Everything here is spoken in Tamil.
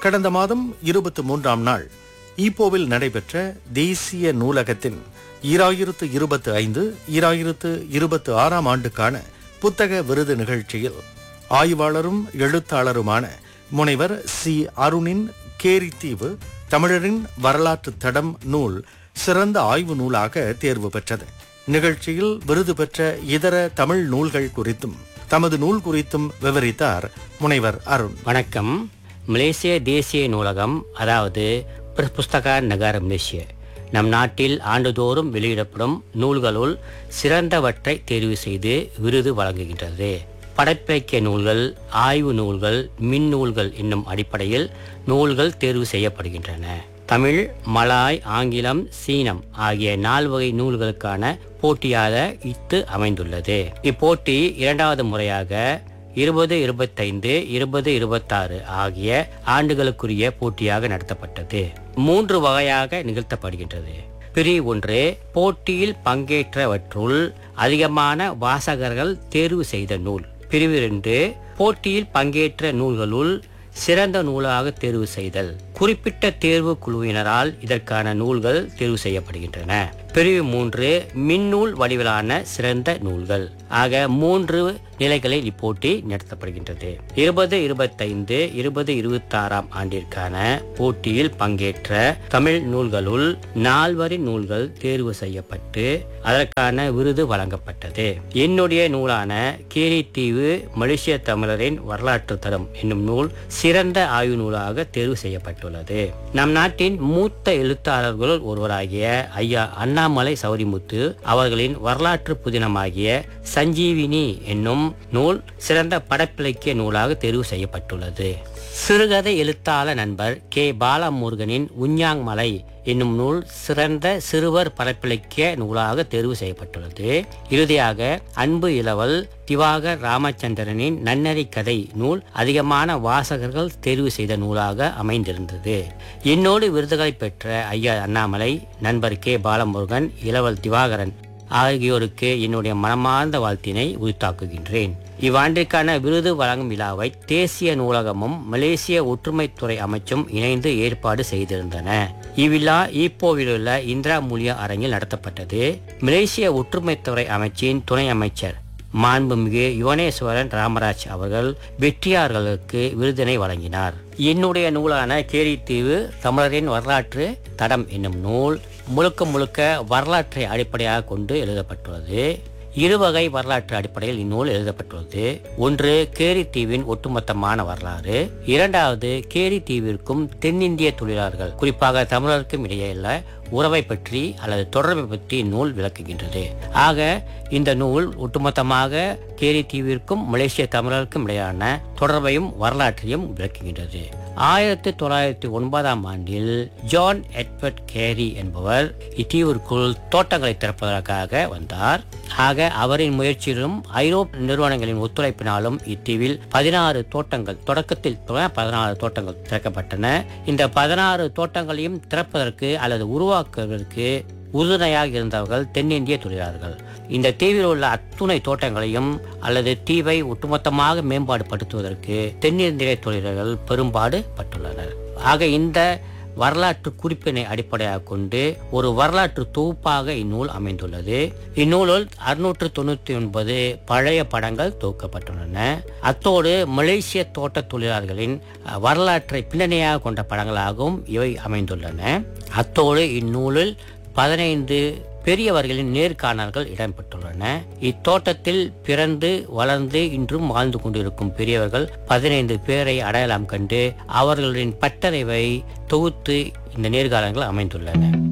கடந்த மாதம் இருபத்தி மூன்றாம் நாள் ஈப்போவில் நடைபெற்ற தேசிய நூலகத்தின் ஈராயிரத்து இருபத்து ஐந்து ஈராயிரத்து இருபத்து ஆறாம் ஆண்டுக்கான புத்தக விருது நிகழ்ச்சியில் ஆய்வாளரும் எழுத்தாளருமான முனைவர் சி அருணின் கேரித்தீவு தமிழரின் வரலாற்று தடம் நூல் சிறந்த ஆய்வு நூலாக தேர்வு பெற்றது நிகழ்ச்சியில் விருது பெற்ற இதர தமிழ் நூல்கள் குறித்தும் தமது நூல் குறித்தும் விவரித்தார் முனைவர் அருண் வணக்கம் மலேசிய தேசிய நூலகம் அதாவது பிர- புஸ்தக நகர மலேசிய நம் நாட்டில் ஆண்டுதோறும் வெளியிடப்படும் நூல்களுள் சிறந்தவற்றை தேர்வு செய்து விருது வழங்குகின்றது படைப்பிலக்கிய நூல்கள் ஆய்வு நூல்கள் மின் நூல்கள் என்னும் அடிப்படையில் நூல்கள் தேர்வு செய்யப்படுகின்றன தமிழ் மலாய் ஆங்கிலம் சீனம் ஆகிய நால்வகை நூல்களுக்கான போட்டியாக இத்து அமைந்துள்ளது இப்போட்டி இரண்டாவது முறையாக இருபது இருபத்தைந்து இருபது இருபத்தாறு ஆகிய ஆண்டுகளுக்குரிய போட்டியாக நடத்தப்பட்டது மூன்று வகையாக நிகழ்த்தப்படுகின்றது பிரிவு ஒன்று போட்டியில் பங்கேற்றவற்றுள் அதிகமான வாசகர்கள் தேர்வு செய்த நூல் பிரிவு இரண்டு போட்டியில் பங்கேற்ற நூல்களுள் சிறந்த நூலாக தேர்வு செய்தல் குறிப்பிட்ட தேர்வு குழுவினரால் இதற்கான நூல்கள் தேர்வு செய்யப்படுகின்றன பிரிவு மூன்று மின்னூல் வடிவிலான சிறந்த நூல்கள் ஆக மூன்று நிலைகளில் இப்போட்டி நடத்தப்படுகின்றது இருபது இருபத்தைந்து இருபது இருபத்தாறாம் ஆண்டிற்கான போட்டியில் பங்கேற்ற தமிழ் நூல்களுள் நால்வரின் நூல்கள் தேர்வு செய்யப்பட்டு அதற்கான விருது வழங்கப்பட்டது என்னுடைய நூலான கேரித்தீவு மலேசிய தமிழரின் வரலாற்று தரம் என்னும் நூல் சிறந்த ஆய்வு நூலாக தேர்வு செய்யப்பட்டுள்ளது நம் நாட்டின் மூத்த எழுத்தாளர்களுள் ஒருவராகிய ஐயா அண்ணாமலை சௌரிமுத்து அவர்களின் வரலாற்று புதினமாகிய சஞ்சீவினி என்னும் நூல் சிறந்த படப்பிலக்கிய நூலாக தேர்வு செய்யப்பட்டுள்ளது சிறுகதை எழுத்தாளர் நண்பர் கே பாலமுருகனின் உஞ்ஞாங் மலை என்னும் நூல் சிறந்த சிறுவர் பரப்பிலக்கிய நூலாக தேர்வு செய்யப்பட்டுள்ளது இறுதியாக அன்பு இளவல் திவாகர் ராமச்சந்திரனின் நன்னறி கதை நூல் அதிகமான வாசகர்கள் தேர்வு செய்த நூலாக அமைந்திருந்தது என்னோடு விருதுகளை பெற்ற ஐயா அண்ணாமலை நண்பர் கே பாலமுருகன் இளவல் திவாகரன் ஆகியோருக்கு என்னுடைய மனமார்ந்த வாழ்த்தினை உரித்தாக்குகின்றேன் இவ்வாண்டிற்கான விருது வழங்கும் விழாவை தேசிய நூலகமும் மலேசிய ஒற்றுமைத்துறை அமைச்சும் இணைந்து ஏற்பாடு செய்திருந்தன இவ்விழா ஈப்போவிலுள்ள இந்திரா மூலியா அரங்கில் நடத்தப்பட்டது மலேசிய ஒற்றுமைத்துறை அமைச்சின் துணை அமைச்சர் மாண்புமிகு யுவனேஸ்வரன் ராமராஜ் அவர்கள் வெற்றியாளர்களுக்கு விருதினை வழங்கினார் என்னுடைய நூலான கேரித்தீவு தமிழரின் வரலாற்று தடம் என்னும் நூல் முழுக்க முழுக்க வரலாற்றை அடிப்படையாக கொண்டு எழுதப்பட்டுள்ளது இருவகை வரலாற்று அடிப்படையில் இந்நூல் எழுதப்பட்டுள்ளது ஒன்று கேரி தீவின் ஒட்டுமொத்தமான வரலாறு இரண்டாவது கேரி தீவிற்கும் தென்னிந்திய தொழிலாளர்கள் குறிப்பாக தமிழருக்கும் இடையேயுள்ள உறவை பற்றி அல்லது தொடர்பை பற்றி நூல் விளக்குகின்றது ஆக இந்த நூல் ஒட்டுமொத்தமாக கேரி தீவிற்கும் மலேசிய தமிழருக்கும் இடையான தொடர்பையும் வரலாற்றையும் விளக்குகின்றது ஆயிரத்தி தொள்ளாயிரத்தி ஒன்பதாம் ஆண்டில் ஜான் எட்வர்ட் கேரி என்பவர் இத்தீவிற்குள் தோட்டங்களை திறப்பதற்காக வந்தார் ஆக அவரின் முயற்சியிலும் ஐரோப்பிய நிறுவனங்களின் ஒத்துழைப்பினாலும் இத்தீவில் பதினாறு தோட்டங்கள் தொடக்கத்தில் பதினாறு தோட்டங்கள் திறக்கப்பட்டன இந்த பதினாறு தோட்டங்களையும் திறப்பதற்கு அல்லது உருவாக்குவதற்கு உறுதுணையாக இருந்தவர்கள் தென்னிந்திய தொழிலாளர்கள் இந்த தீவில் உள்ள அத்துணை தோட்டங்களையும் அல்லது தீவை ஒட்டுமொத்தமாக மேம்பாடுபடுத்துவதற்கு தென்னிந்திய தொழிலாளர்கள் பெரும்பாடு பட்டுள்ளனர் ஆக இந்த வரலாற்று குறிப்பினை அடிப்படையாக கொண்டு ஒரு வரலாற்று தொகுப்பாக இந்நூல் அமைந்துள்ளது இந்நூலில் அறுநூற்று தொண்ணூற்றி ஒன்பது பழைய படங்கள் தொகுக்கப்பட்டுள்ளன அத்தோடு மலேசிய தோட்ட தொழிலாளர்களின் அஹ், வரலாற்றை பின்னணியாக கொண்ட படங்களாகவும் இவை அமைந்துள்ளன அத்தோடு இந்நூலில் பதினைந்து பெரியவர்களின் நேர்காணல்கள் இடம்பெற்றுள்ளன இத்தோட்டத்தில் பிறந்து வளர்ந்து இன்றும் வாழ்ந்து கொண்டிருக்கும் பெரியவர்கள் பதினைந்து பேரை அடையாளம் கண்டு அவர்களின் பட்டறைவை தொகுத்து இந்த நேர்காணல்கள் அமைந்துள்ளன